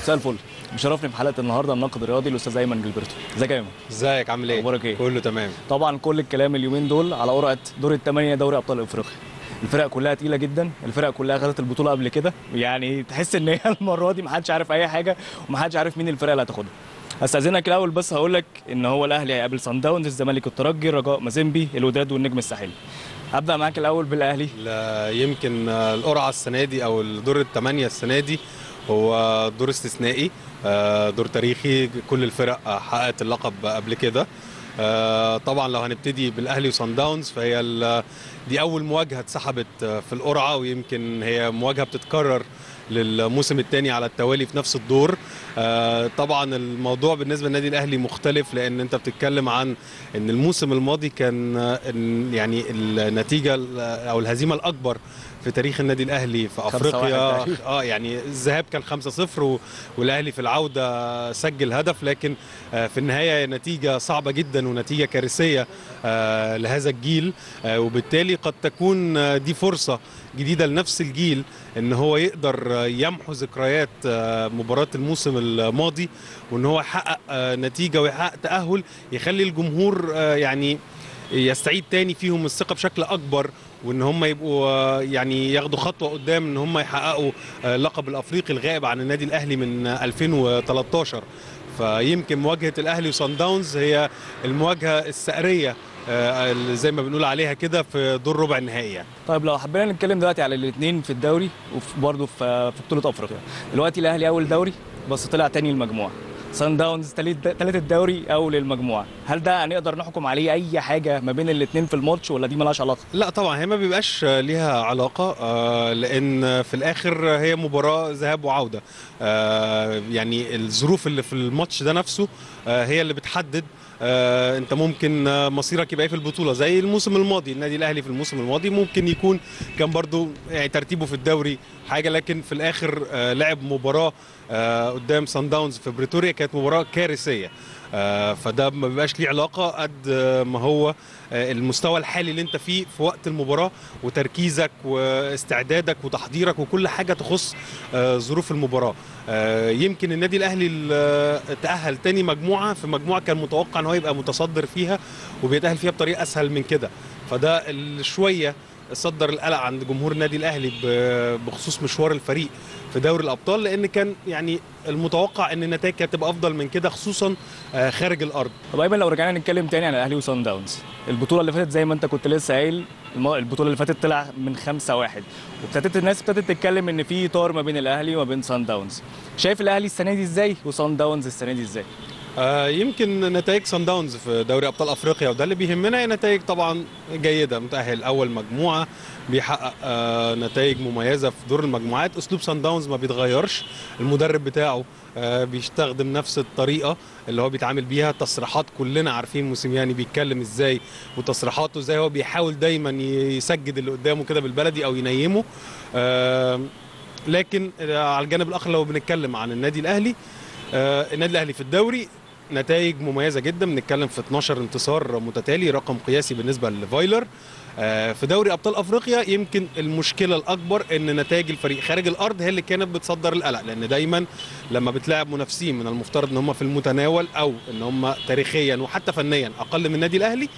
مساء الفل بشرفني في حلقه النهارده الناقد الرياضي الاستاذ ايمن جilberto ازيك يا ايمن ازيك عامل ايه؟ أخبارك إيه؟ كله تمام طبعا كل الكلام اليومين دول على قرعه دور الثمانيه دوري ابطال افريقيا الفرق كلها تقيله جدا الفرق كلها خدت البطوله قبل كده يعني تحس ان هي المره دي محدش عارف اي حاجه ومحدش عارف مين الفرق اللي هتاخدها استاذنك الاول بس هقول لك ان هو الاهلي هيقابل صن داونز الزمالك الترجي الرجاء مازيمبي الوداد والنجم الساحلي هبدا معاك الاول بالاهلي لا يمكن آه، القرعه السنه دي او الدور الثمانيه السنه دي هو دور استثنائي آه، دور تاريخي كل الفرق آه، حققت اللقب قبل كده آه، طبعا لو هنبتدي بالاهلي وصن داونز فهي ال- دي اول مواجهه اتسحبت آه، في القرعه ويمكن هي مواجهه بتتكرر للموسم الثاني على التوالي في نفس الدور آه، طبعا الموضوع بالنسبه للنادي الاهلي مختلف لان انت بتتكلم عن ان الموسم الماضي كان آه، إن يعني النتيجه ال- او الهزيمه الاكبر في تاريخ النادي الاهلي في خمسة افريقيا واحد تقريبا. اه يعني الذهاب كان 5-0 و- والاهلي في العوده سجل هدف لكن آه، في النهايه نتيجه صعبه جدا ونتيجه كارثيه آه، لهذا الجيل آه، وبالتالي قد تكون آه، دي فرصه جديده لنفس الجيل ان هو يقدر آه، يمحو ذكريات آه، مباراه الموسم الماضي وان هو يحقق آه، نتيجه ويحقق تاهل يخلي الجمهور آه، يعني يستعيد تاني فيهم الثقه بشكل اكبر وان هم يبقوا آه، يعني ياخدوا خطوه قدام ان هم يحققوا آه، اللقب الافريقي الغائب عن النادي الاهلي من آه، 2013 فيمكن مواجهه الاهلي وصن داونز هي المواجهه السعريه آه، اللي زي ما بنقول عليها كده في دور ربع النهائي يعني. طيب لو حبينا نتكلم دلوقتي على الاثنين في الدوري وبرضه في في بطوله افريقيا دلوقتي الاهلي اول دوري بس طلع تاني المجموعه سان داونز تالت تالت الدوري اول المجموعه هل ده هنقدر نحكم عليه اي حاجه ما بين الاثنين في الماتش ولا دي ملهاش علاقه لا طبعا هي ما بيبقاش ليها علاقة آه، لأن في الآخر هي مباراة ذهاب وعودة آه، يعني الظروف اللي في الماتش ده نفسه آه، هي اللي بتحدد آه، انت ممكن آه، مصيرك يبقى ايه في البطوله زي الموسم الماضي النادي الاهلي في الموسم الماضي ممكن يكون كان برضو يعني ترتيبه في الدوري حاجه لكن في الاخر آه، لعب مباراه آه، قدام سان داونز في بريتوريا كانت مباراه كارثيه آه، فده ما بيبقاش ليه علاقه قد آه، ما هو آه، المستوى الحالي اللي انت فيه في وقت المباراه وتركيزك واستعدادك وتحضيرك وكل حاجه تخص آه، ظروف المباراه آه، يمكن النادي الاهلي ال- تاهل تاني مجموعه في مجموعه كان متوقع ان هو يبقى متصدر فيها وبيتاهل فيها بطريقه اسهل من كده فده ال- شويه صدر القلق عند جمهور النادي الاهلي ب- بخصوص مشوار الفريق في دوري الابطال لان كان يعني المتوقع ان النتائج كانت تبقى افضل من كده خصوصا آه، خارج الارض طب ايمن لو رجعنا نتكلم تاني عن الاهلي وصن داونز البطوله اللي فاتت زي ما انت كنت لسه قايل الم- البطوله اللي فاتت طلع من 5 1 وابتدت الناس ابتدت تتكلم ان في طار ما بين الاهلي وما بين صن داونز شايف الاهلي السنه دي ازاي وصن داونز السنه دي ازاي آه، يمكن نتائج سان داونز في دوري ابطال افريقيا وده اللي بيهمنا هي نتائج طبعا جيده متاهل اول مجموعه بيحقق آه، نتائج مميزه في دور المجموعات اسلوب سان داونز ما بيتغيرش المدرب بتاعه آه، بيستخدم نفس الطريقه اللي هو بيتعامل بيها تصريحات كلنا عارفين موسيماني بيتكلم ازاي وتصريحاته ازاي هو بيحاول دايما يسجد اللي قدامه كده بالبلدي او ينيمه آه، لكن آه، على الجانب الاخر لو بنتكلم عن النادي الاهلي آه، النادي الاهلي في الدوري نتائج مميزه جدا بنتكلم في 12 انتصار متتالي رقم قياسي بالنسبه لفايلر آه، في دوري ابطال افريقيا يمكن المشكله الاكبر ان نتائج الفريق خارج الارض هي اللي كانت بتصدر القلق لان دايما لما بتلاعب منافسين من المفترض ان هم في المتناول او ان هم تاريخيا وحتى فنيا اقل من النادي الاهلي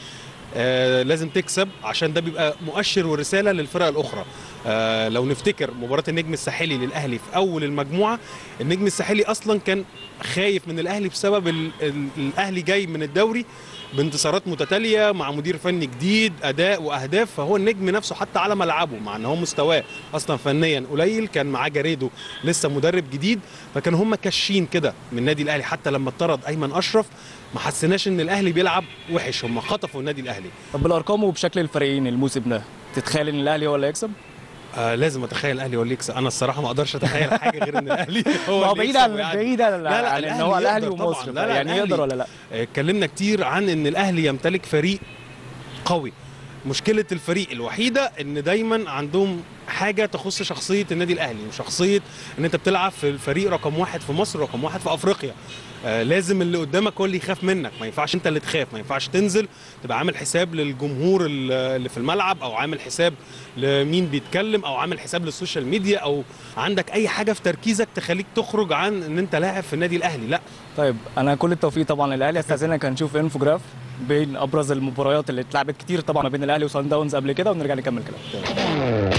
آه لازم تكسب عشان ده بيبقى مؤشر ورساله للفرق الاخرى آه لو نفتكر مباراه النجم الساحلي للاهلي في اول المجموعه النجم الساحلي اصلا كان خايف من الاهلي بسبب ال ال الاهلي جاي من الدوري بانتصارات متتاليه مع مدير فني جديد اداء واهداف فهو النجم نفسه حتى على ملعبه مع ان هو مستواه اصلا فنيا قليل كان معاه جاريدو لسه مدرب جديد فكان هم كاشين كده من النادي الاهلي حتى لما اطرد ايمن اشرف ما حسيناش ان الاهلي بيلعب وحش هم خطفوا النادي الاهلي طب بالارقام وبشكل الفريقين الموسم ده تتخيل ان الاهلي هو اللي هيكسب آه لازم اتخيل الاهلي هو اللي يكسب انا الصراحه ما اقدرش اتخيل حاجه غير ان الاهلي هو ما هو اللي بعيد يكسب عن ويعدي. بعيد عن لا، لا، عن ان الأهلي هو الاهلي يقدر طبعاً. ومصر لا، لا، يعني الأهلي- يقدر ولا لا آه، اتكلمنا كتير عن ان الاهلي يمتلك فريق قوي مشكله الفريق الوحيده ان دايما عندهم حاجه تخص شخصيه النادي الاهلي وشخصيه ان انت بتلعب في الفريق رقم واحد في مصر رقم واحد في افريقيا آه لازم اللي قدامك هو اللي يخاف منك ما ينفعش انت اللي تخاف ما ينفعش تنزل تبقى عامل حساب للجمهور ال- اللي في الملعب او عامل حساب لمين بيتكلم او عامل حساب للسوشيال ميديا او عندك اي حاجه في تركيزك تخليك تخرج عن ان انت لاعب في النادي الاهلي لا طيب انا كل التوفيق طبعا للاهلي استاذنك هنشوف انفوجراف بين ابرز المباريات اللي اتلعبت كتير طبعا ما بين الاهلي وصن داونز قبل كده ونرجع نكمل كلام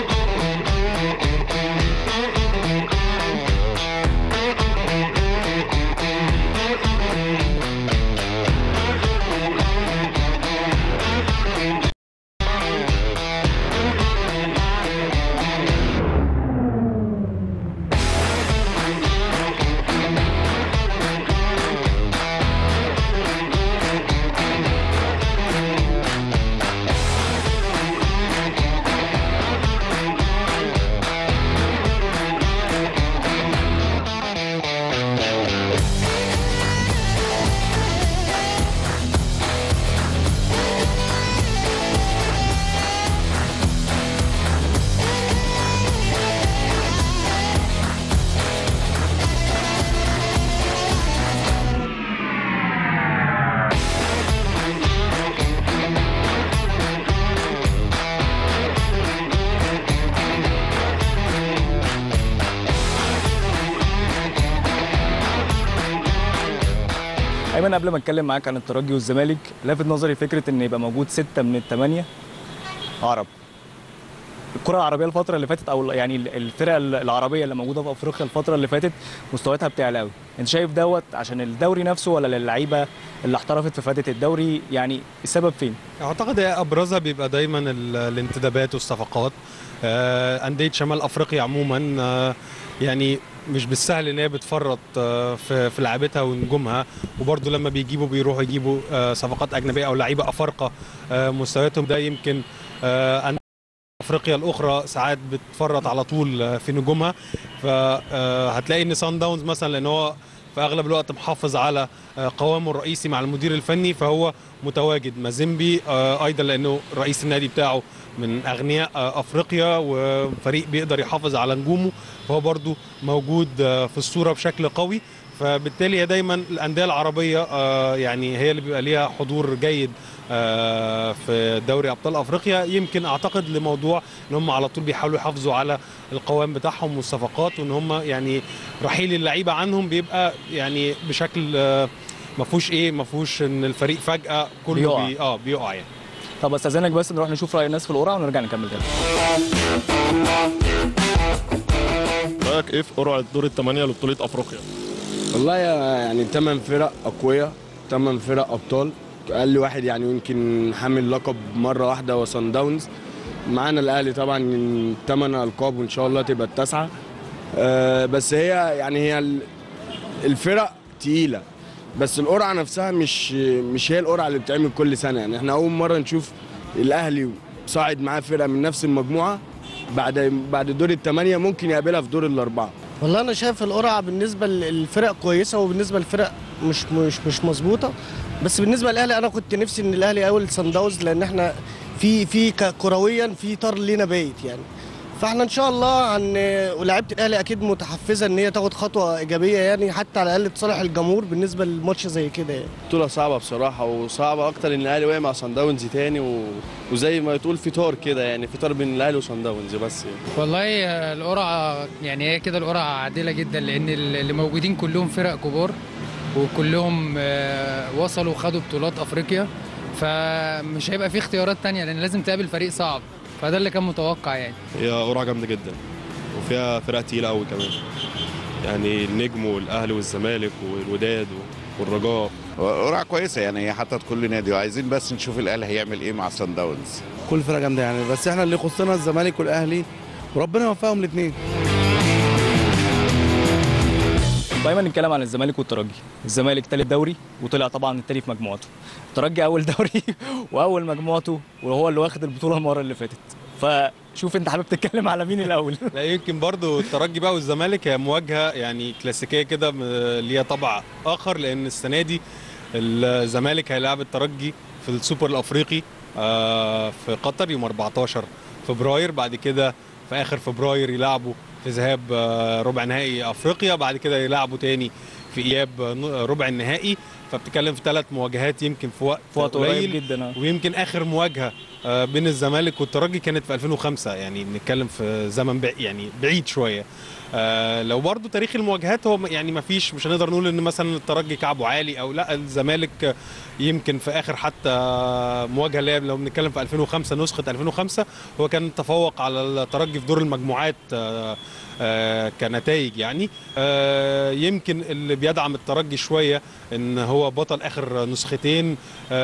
ايمن قبل ما اتكلم معاك عن الترجي والزمالك لافت نظري فكره ان يبقى موجود ستة من الثمانيه عرب الكرة العربية الفترة اللي فاتت أو يعني الفرق العربية اللي موجودة في أفريقيا الفترة اللي فاتت مستوياتها بتعلى قوي، أنت شايف دوت عشان الدوري نفسه ولا للعيبة اللي احترفت في فاتت الدوري يعني السبب فين؟ اعتقد هي ابرزها بيبقى دايما ال- الانتدابات والصفقات آه، انديه شمال افريقيا عموما آه، يعني مش بالسهل ان هي بتفرط آه، في في لعيبتها ونجومها وبرضه لما بيجيبوا بيروحوا يجيبوا آه، صفقات اجنبيه او لعيبه افارقه آه، مستوياتهم ده يمكن آه، أندية افريقيا الاخرى ساعات بتفرط على طول آه، في نجومها فهتلاقي ان سان داونز مثلا لان هو في اغلب الوقت محافظ على آه، قوامه الرئيسي مع المدير الفني فهو متواجد مازيمبي آه، ايضا لانه رئيس النادي بتاعه من اغنياء آه، افريقيا وفريق بيقدر يحافظ على نجومه فهو برضو موجود آه، في الصوره بشكل قوي فبالتالي هي دايما الانديه العربيه آه، يعني هي اللي بيبقى ليها حضور جيد آه، في دوري ابطال افريقيا يمكن اعتقد لموضوع ان هم على طول بيحاولوا يحافظوا على القوام بتاعهم والصفقات وان هم يعني رحيل اللعيبه عنهم بيبقى يعني بشكل آه، ما فيهوش ايه ما فيهوش ان الفريق فجاه كله بيقع. بي اه بيقع يعني طب استاذنك بس نروح نشوف راي الناس في القرعه ونرجع نكمل كلام رايك ايه في قرعه دور الثمانيه لبطوله افريقيا؟ والله يا- يعني ثمان فرق اقوياء ثمان فرق ابطال اقل واحد يعني يمكن حامل لقب مره واحده هو صن داونز معانا الاهلي طبعا من ثمان القاب وان شاء الله تبقى التاسعه آه، بس هي يعني هي ال- الفرق تقيله بس القرعه نفسها مش مش هي القرعه اللي بتتعمل كل سنه يعني احنا اول مره نشوف الاهلي صاعد معاه فرقه من نفس المجموعه بعد بعد دور الثمانيه ممكن يقابلها في دور الاربعه والله انا شايف القرعه بالنسبه للفرق كويسه وبالنسبه للفرق مش مش مش مظبوطه بس بالنسبه للاهلي انا كنت نفسي ان الاهلي اول سان داونز لان احنا في في ك- كرويا في طار لينا بايت يعني فاحنا ان شاء الله عن ولاعيبه الاهلي اكيد متحفزه ان هي تاخد خطوه ايجابيه يعني حتى على الاقل تصالح الجمهور بالنسبه للماتش زي كده يعني بطولة صعبة بصراحة وصعبة أكتر إن الأهلي وقع مع صن داونز تاني و... وزي ما تقول في طار كده يعني في طار بين الأهلي وصن داونز بس يعني. والله آه، القرعة يعني هي كده القرعة عادلة جدا لأن اللي موجودين كلهم فرق كبار وكلهم آه، وصلوا وخدوا بطولات أفريقيا فمش هيبقى في اختيارات تانية لأن لازم تقابل فريق صعب فده اللي كان متوقع يعني هي قرعه جامده جدا وفيها فرق تقيله قوي كمان يعني النجم والاهلي والزمالك والوداد والرجاء قرعه كويسه يعني هي حطت كل نادي وعايزين بس نشوف الاهلي هيعمل ايه مع سان داونز كل فرقه جامده يعني بس احنا اللي يخصنا الزمالك والاهلي وربنا يوفقهم الاثنين دايما نتكلم عن الزمالك والترجي الزمالك تالت دوري وطلع طبعا التاني في مجموعته الترجي اول دوري واول مجموعته وهو اللي واخد البطوله المره اللي فاتت فشوف انت حابب تتكلم على مين الاول لا يمكن برضو الترجي بقى والزمالك هي مواجهه يعني كلاسيكيه كده م- ليها طبع اخر لان السنه دي الزمالك هيلاعب الترجي في السوبر الافريقي آه، في قطر يوم 14 فبراير بعد كده في اخر فبراير يلعبوا في ذهاب آه، ربع نهائي افريقيا بعد كده يلعبوا تاني في اياب آه، ن- ربع النهائي فبتتكلم في ثلاث مواجهات يمكن في وقت في وقت قريب قليل جدا آه. ويمكن اخر مواجهه آه، بين الزمالك والترجي كانت في 2005 يعني بنتكلم في زمن بعيد يعني بعيد شويه آه، لو برضو تاريخ المواجهات هو م- يعني ما فيش مش هنقدر نقول ان مثلا الترجي كعبه عالي او لا الزمالك آه، يمكن في اخر حتى مواجهه اللي هي لو بنتكلم في 2005 نسخه 2005 هو كان تفوق على الترجي في دور المجموعات آه، آه، كنتائج يعني آه، يمكن اللي بيدعم الترجي شويه ان هو بطل اخر نسختين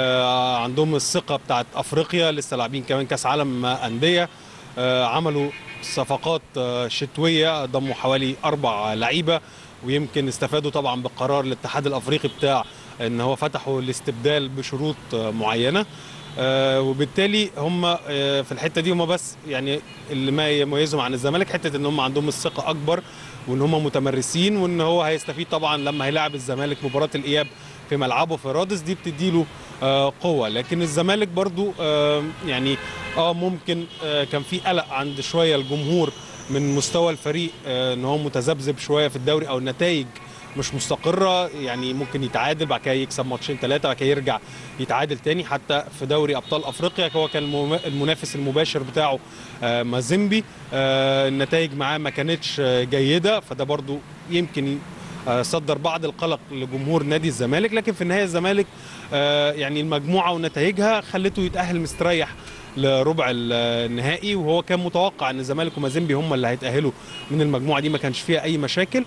آه، عندهم الثقه بتاعت افريقيا لسه لاعبين كمان كاس عالم انديه آه، عملوا صفقات آه، شتويه ضموا حوالي اربع لعيبه ويمكن استفادوا طبعا بقرار الاتحاد الافريقي بتاع ان هو فتحوا الاستبدال بشروط آه، معينه آه، وبالتالي هم آه، في الحته دي هم بس يعني اللي ما يميزهم عن الزمالك حته ان هم عندهم الثقه اكبر وان هم متمرسين وان هو هيستفيد طبعا لما هيلاعب الزمالك مباراه الاياب في ملعبه في رادس دي بتديله آه، قوه لكن الزمالك برضو آه، يعني اه ممكن آه، كان في قلق عند شويه الجمهور من مستوى الفريق آه، ان هو متذبذب شويه في الدوري او النتائج مش مستقره يعني ممكن يتعادل بعد كده يكسب ماتشين ثلاثه بعد كده يرجع يتعادل تاني حتى في دوري ابطال افريقيا هو كان المم- المنافس المباشر بتاعه آه، مازيمبي آه، النتائج معاه ما كانتش آه، جيده فده برضو يمكن آه، صدر بعض القلق لجمهور نادي الزمالك لكن في النهايه الزمالك آه، يعني المجموعه ونتائجها خلته يتاهل مستريح لربع ال- النهائي وهو كان متوقع ان الزمالك ومازيمبي هم اللي هيتاهلوا من المجموعه دي ما كانش فيها اي مشاكل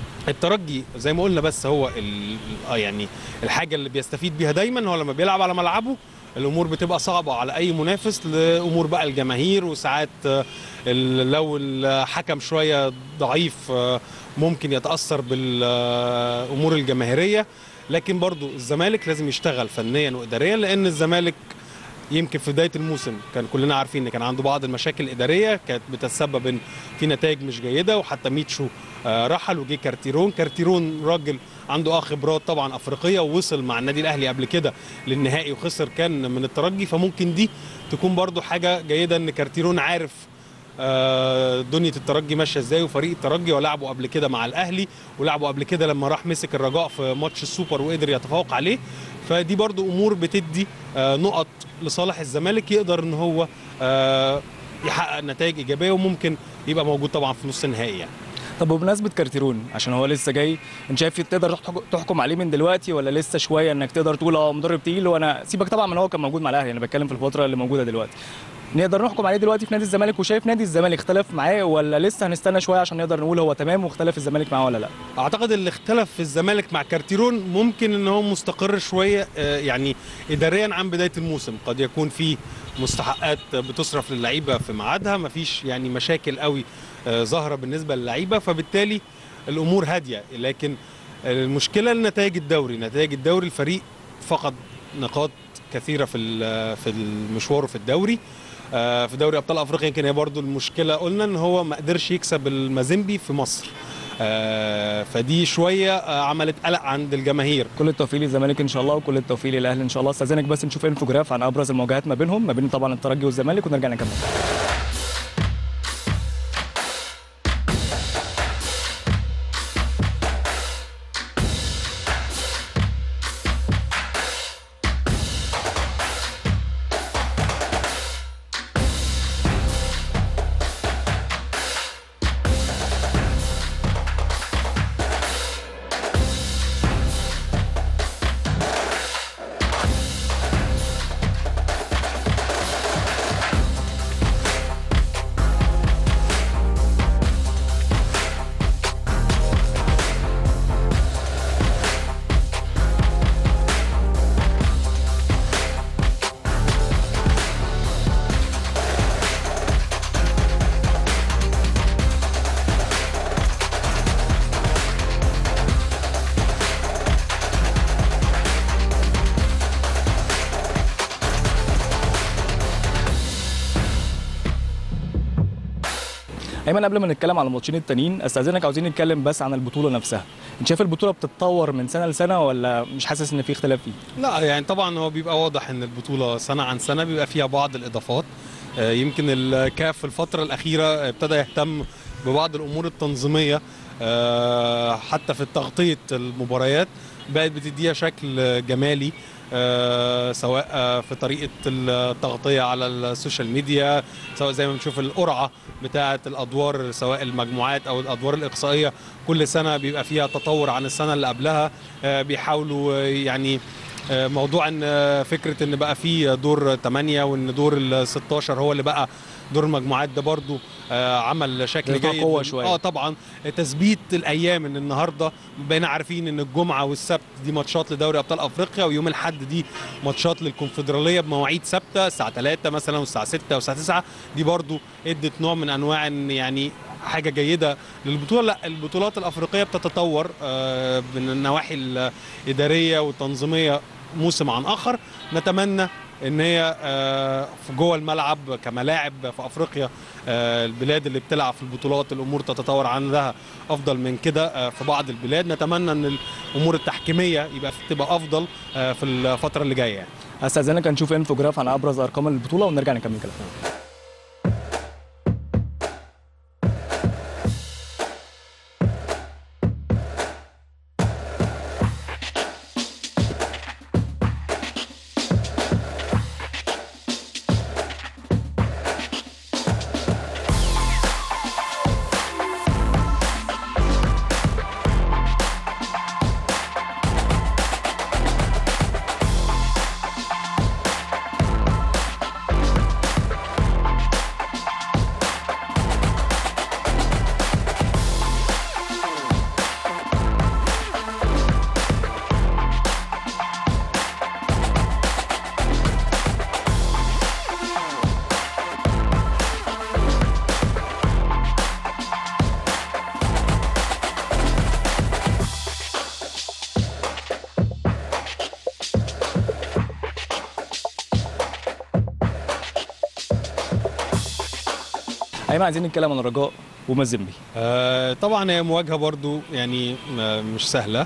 الترجي زي ما قلنا بس هو ال- آه يعني الحاجه اللي بيستفيد بيها دايما هو لما بيلعب على ملعبه الامور بتبقى صعبه على اي منافس لامور بقى الجماهير وساعات آه، ال- لو الحكم شويه ضعيف آه، ممكن يتاثر بالامور الجماهيريه لكن برضو الزمالك لازم يشتغل فنيا واداريا لان الزمالك يمكن في بدايه الموسم كان كلنا عارفين ان كان عنده بعض المشاكل الاداريه كانت بتتسبب ان في نتائج مش جيده وحتى ميتشو آه، رحل وجه كارتيرون كارتيرون راجل عنده اه خبرات طبعا افريقيه ووصل مع النادي الاهلي قبل كده للنهائي وخسر كان من الترجي فممكن دي تكون برضو حاجه جيده ان كارتيرون عارف آه، دنيا الترجي ماشيه ازاي وفريق الترجي ولعبوا قبل كده مع الاهلي ولعبوا قبل كده لما راح مسك الرجاء في ماتش السوبر وقدر يتفوق عليه فدي برضو امور بتدي آه، نقط لصالح الزمالك يقدر ان هو آه، يحقق نتائج ايجابيه وممكن يبقى موجود طبعا في نص النهائي يعني طب بمناسبه كارتيرون عشان هو لسه جاي انت شايف تقدر تحك- تحكم عليه من دلوقتي ولا لسه شويه انك تقدر تقول اه مدرب تقيل وانا سيبك طبعا من هو كان موجود مع الاهلي انا بتكلم في الفتره اللي موجوده دلوقتي نقدر نحكم عليه دلوقتي في نادي الزمالك وشايف نادي الزمالك اختلف معاه ولا لسه هنستنى شويه عشان نقدر نقول هو تمام واختلف الزمالك معاه ولا لا اعتقد اللي اختلف في الزمالك مع كارتيرون ممكن ان هو مستقر شويه آه، يعني اداريا عن بدايه الموسم قد يكون في مستحقات بتصرف للعيبه في ميعادها مفيش يعني مشاكل قوي آه، ظاهره بالنسبه للعيبه فبالتالي الامور هاديه لكن المشكله نتائج الدوري نتائج الدوري الفريق فقد نقاط كثيره في ال- في المشوار في الدوري آه، في دوري ابطال افريقيا يمكن هي برضو المشكله قلنا ان هو ما قدرش يكسب المازيمبي في مصر آه، فدي شويه آه، عملت قلق عند الجماهير كل التوفيق للزمالك ان شاء الله وكل التوفيق للاهلي ان شاء الله استاذنك بس نشوف انفوجراف عن ابرز المواجهات ما بينهم ما بين طبعا الترجي والزمالك ونرجع نكمل ايمن قبل ما نتكلم على الماتشين التانيين استاذنك عاوزين نتكلم بس عن البطوله نفسها انت شايف البطوله بتتطور من سنه لسنه ولا مش حاسس ان في اختلاف فيه لا يعني طبعا هو بيبقى واضح ان البطوله سنه عن سنه بيبقى فيها بعض الاضافات آه، يمكن الكاف في الفتره الاخيره ابتدى يهتم ببعض الامور التنظيميه آه، حتى في تغطيه المباريات بقت بتديها شكل جمالي آه، سواء آه، في طريقه التغطيه على السوشيال ميديا سواء زي ما بنشوف القرعه بتاعه الادوار سواء المجموعات او الادوار الاقصائيه كل سنه بيبقى فيها تطور عن السنه اللي قبلها آه، بيحاولوا آه، يعني آه، موضوع ان آه، فكره ان بقى في دور 8 وان دور ال 16 هو اللي بقى دور المجموعات ده برضو آه، عمل شكل إضافة جيد قوة شوية. اه طبعا تثبيت الايام ان النهارده بقينا عارفين ان الجمعه والسبت دي ماتشات لدوري ابطال افريقيا ويوم الاحد دي ماتشات للكونفدراليه بمواعيد ثابته الساعه 3 مثلا والساعه 6 والساعه 9 دي برضو ادت نوع من انواع ان يعني حاجه جيده للبطوله لا البطولات الافريقيه بتتطور آه، من النواحي الاداريه والتنظيميه موسم عن اخر نتمنى ان هي آه، في جوه الملعب كملاعب في افريقيا آه، البلاد اللي بتلعب في البطولات الامور تتطور عندها افضل من كده آه، في بعض البلاد نتمنى ان الامور التحكيميه يبقى تبقى افضل آه، في الفتره اللي جايه يعني. استاذنك هنشوف انفوجراف عن ابرز ارقام البطوله ونرجع نكمل كلامنا ايمن عايزين نتكلم عن الرجاء ومازيمبي آه، طبعا هي مواجهه برضو يعني آه، مش سهله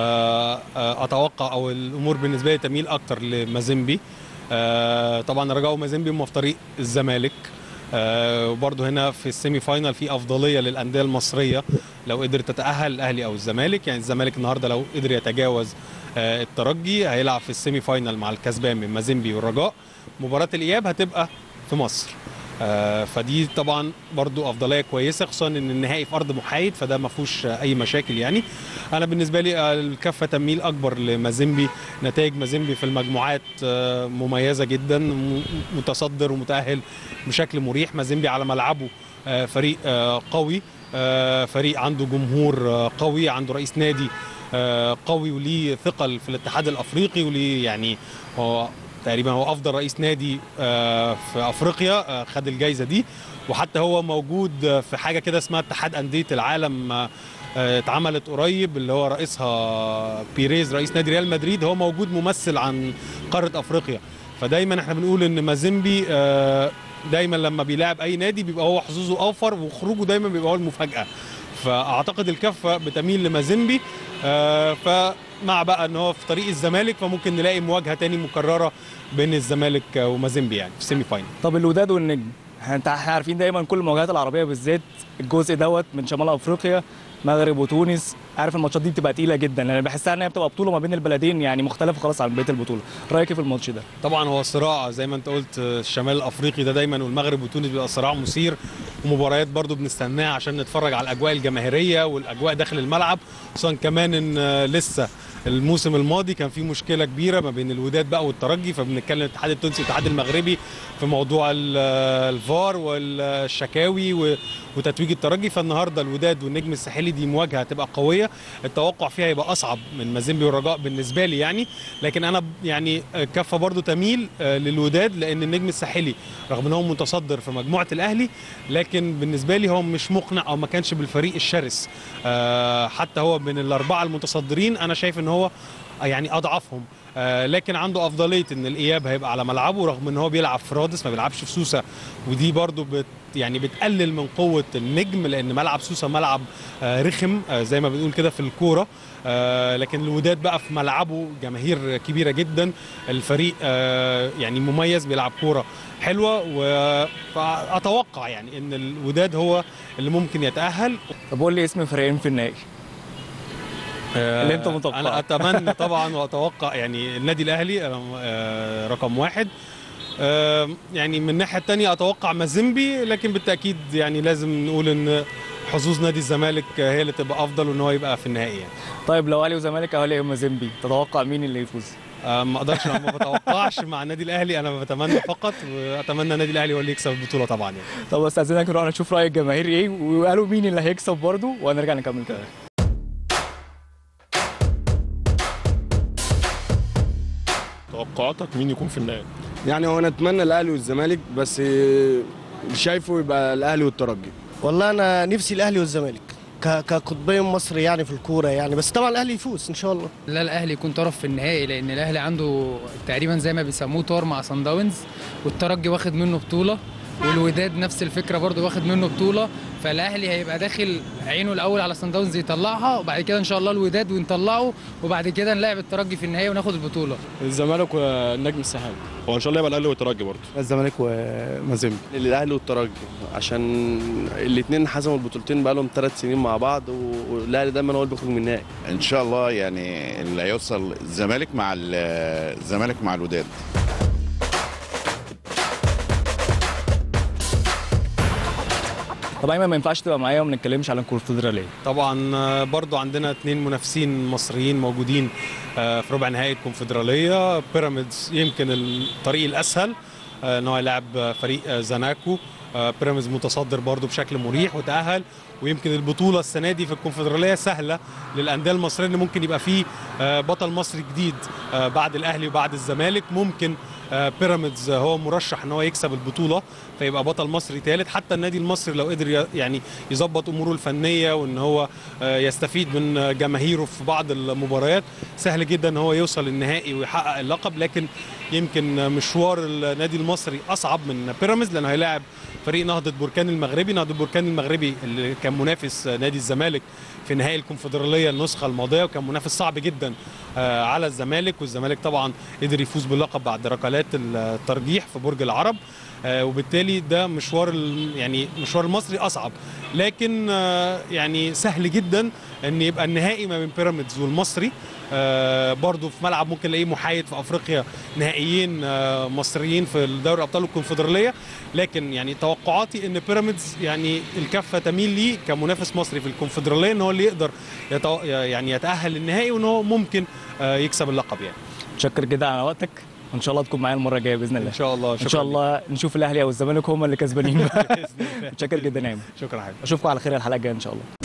آه، آه، اتوقع او الامور بالنسبه لي تميل اكتر لمازيمبي آه، طبعا الرجاء ومازيمبي هم في طريق الزمالك آه، وبرضه هنا في السيمي فاينال في افضليه للانديه المصريه لو قدر تتاهل الاهلي او الزمالك يعني الزمالك النهارده لو قدر يتجاوز آه، الترجي هيلعب في السيمي فاينال مع الكسبان من مازيمبي والرجاء مباراه الاياب هتبقى في مصر آه، فدي طبعا برضو افضليه كويسه خصوصا ان النهائي في ارض محايد فده ما فيهوش آه، اي مشاكل يعني انا بالنسبه لي آه، الكفه تميل اكبر لمازيمبي نتائج مازيمبي في المجموعات آه، مميزه جدا م- متصدر ومتاهل بشكل مريح مازيمبي على ملعبه آه، فريق آه، قوي آه، فريق عنده جمهور آه، قوي عنده رئيس نادي آه، قوي وليه ثقل في الاتحاد الافريقي وليه يعني هو تقريبا هو افضل رئيس نادي آه، في افريقيا آه، خد الجائزه دي وحتى هو موجود آه، في حاجه كده اسمها اتحاد انديه العالم آه، آه، اتعملت قريب اللي هو رئيسها بيريز رئيس نادي ريال مدريد هو موجود ممثل عن قاره افريقيا فدايما احنا بنقول ان مازيمبي آه، دايما لما بيلاعب اي نادي بيبقى هو حظوظه اوفر وخروجه دايما بيبقى هو المفاجاه فاعتقد الكفه بتميل لمازيمبي آه، فمع بقى ان هو في طريق الزمالك فممكن نلاقي مواجهه تاني مكرره بين الزمالك ومازيمبي يعني في السيمي فاينل طب الوداد والنجم انت احنا عارفين دايما كل المواجهات العربيه بالذات الجزء دوت من شمال افريقيا مغرب وتونس عارف الماتشات دي بتبقى تقيله جدا انا بحسها ان هي بتبقى بطوله ما بين البلدين يعني مختلفه خلاص عن بقيه البطوله رايك إيه في الماتش ده طبعا هو صراع زي ما انت قلت الشمال الافريقي ده دايما والمغرب وتونس بيبقى صراع مثير ومباريات برضو بنستناها عشان نتفرج على الاجواء الجماهيريه والاجواء داخل الملعب خصوصا كمان ان آه، لسه الموسم الماضي كان في مشكله كبيره ما بين الوداد بقى والترجي فبنتكلم الاتحاد التونسي والاتحاد المغربي في موضوع ال- آه، الفار والشكاوي و- وتتويج الترجي فالنهارده الوداد والنجم الساحلي دي مواجهه هتبقى قويه التوقع فيها يبقى اصعب من مازيمبي والرجاء بالنسبه لي يعني لكن انا ب- يعني آه، كفه برضو تميل آه، للوداد لان النجم الساحلي رغم ان هو متصدر في مجموعه الاهلي لكن بالنسبه لي هو مش مقنع او ما كانش بالفريق الشرس آه، حتى هو من الاربعه المتصدرين انا شايف ان هو يعني اضعفهم آه، لكن عنده افضليه ان الاياب هيبقى على ملعبه رغم ان هو بيلعب في رادس ما بيلعبش في سوسه ودي برضو بت يعني بتقلل من قوه النجم لان ملعب سوسه ملعب آه، رخم آه، زي ما بنقول كده في الكوره آه، لكن الوداد بقى في ملعبه جماهير كبيره جدا الفريق آه، يعني مميز بيلعب كوره حلوه واتوقع يعني ان الوداد هو اللي ممكن يتاهل طب قول لي اسم فريقين في النهائي اللي انت متوقعه. انا اتمنى طبعا واتوقع يعني النادي الاهلي آه، رقم واحد آه، يعني من الناحيه الثانيه اتوقع مازيمبي لكن بالتاكيد يعني لازم نقول ان حظوظ نادي الزمالك هي اللي تبقى افضل وان هو يبقى في النهائي يعني طيب لو اهلي وزمالك او اهلي ومازيمبي تتوقع مين اللي يفوز؟ آه، ما اقدرش ما بتوقعش مع النادي الاهلي انا بتمنى فقط واتمنى النادي الاهلي هو اللي يكسب البطوله طبعا يعني طب استاذنك نروح نشوف راي الجماهير ايه وقالوا مين اللي هيكسب برضه وهنرجع نكمل كده توقعاتك مين يكون في النهائي؟ يعني هو انا اتمنى الاهلي والزمالك بس آه، شايفه يبقى الاهلي والترجي والله انا نفسي الاهلي والزمالك ك- كقطبين مصر يعني في الكوره يعني بس طبعا الاهلي يفوز ان شاء الله لا الاهلي يكون طرف في النهائي لان الاهلي عنده تقريبا زي ما بيسموه طار مع صن داونز والترجي واخد منه بطوله والوداد نفس الفكره برضو واخد منه بطوله فالاهلي هيبقى داخل عينه الاول على صن داونز يطلعها وبعد كده ان شاء الله الوداد ونطلعه وبعد كده نلاعب الترجي في النهائي وناخد البطوله الزمالك والنجم الساحلي هو ان شاء الله يبقى الاهلي والترجي برضه الزمالك ومازيمبي الاهلي والترجي عشان الاثنين حسموا البطولتين بقالهم ثلاث سنين مع بعض و- والاهلي دايما هو اللي بيخرج من النهائي ان شاء الله يعني اللي هيوصل الزمالك مع ال- الزمالك مع الوداد طب ايمن ما ينفعش تبقى معايا وما نتكلمش على الكونفدراليه طبعا آه، برضو عندنا اثنين منافسين مصريين موجودين آه، في ربع نهائي الكونفدراليه بيراميدز يمكن الطريق الاسهل آه، ان هو يلعب آه، فريق آه، زناكو آه، بيراميدز متصدر برضو بشكل مريح وتاهل ويمكن البطوله السنه دي في الكونفدراليه سهله للانديه المصريه ان ممكن يبقى فيه آه، بطل مصري جديد آه، بعد الاهلي وبعد الزمالك ممكن آه، بيراميدز هو مرشح ان هو يكسب البطوله فيبقى بطل مصري ثالث حتى النادي المصري لو قدر ي- يعني يظبط اموره الفنيه وان هو آه، يستفيد من آه، جماهيره في بعض المباريات سهل جدا ان هو يوصل النهائي ويحقق اللقب لكن يمكن آه، مشوار النادي المصري اصعب من بيراميدز لانه هيلاعب فريق نهضه بركان المغربي نهضه بركان المغربي اللي كان منافس آه، نادي الزمالك في نهائي الكونفدراليه النسخه الماضيه وكان منافس صعب جدا آه، على الزمالك والزمالك طبعا قدر يفوز باللقب بعد ركلات الترجيح في برج العرب آه، وبالتالي ده مشوار ال- يعني مشوار المصري اصعب لكن آه، يعني سهل جدا ان يبقى النهائي ما بين بيراميدز والمصري آه، برضو في ملعب ممكن نلاقيه محايد في افريقيا نهائيين آه، مصريين في دوري ابطال الكونفدراليه لكن يعني توقعاتي ان بيراميدز يعني الكفه تميل ليه كمنافس مصري في الكونفدراليه ان هو اللي يقدر يتو... يعني يتاهل للنهائي وان هو ممكن آه، يكسب اللقب يعني متشكر جدا على وقتك وان شاء الله تكون معايا المره الجايه باذن الله ان شاء الله ان شكراً شاء ليك. الله نشوف الاهلي او الزمالك هم اللي كسبانين بإذن الله. متشكر جدا يا ايمن شكرا حبيبي اشوفكم على خير الحلقه الجايه ان شاء الله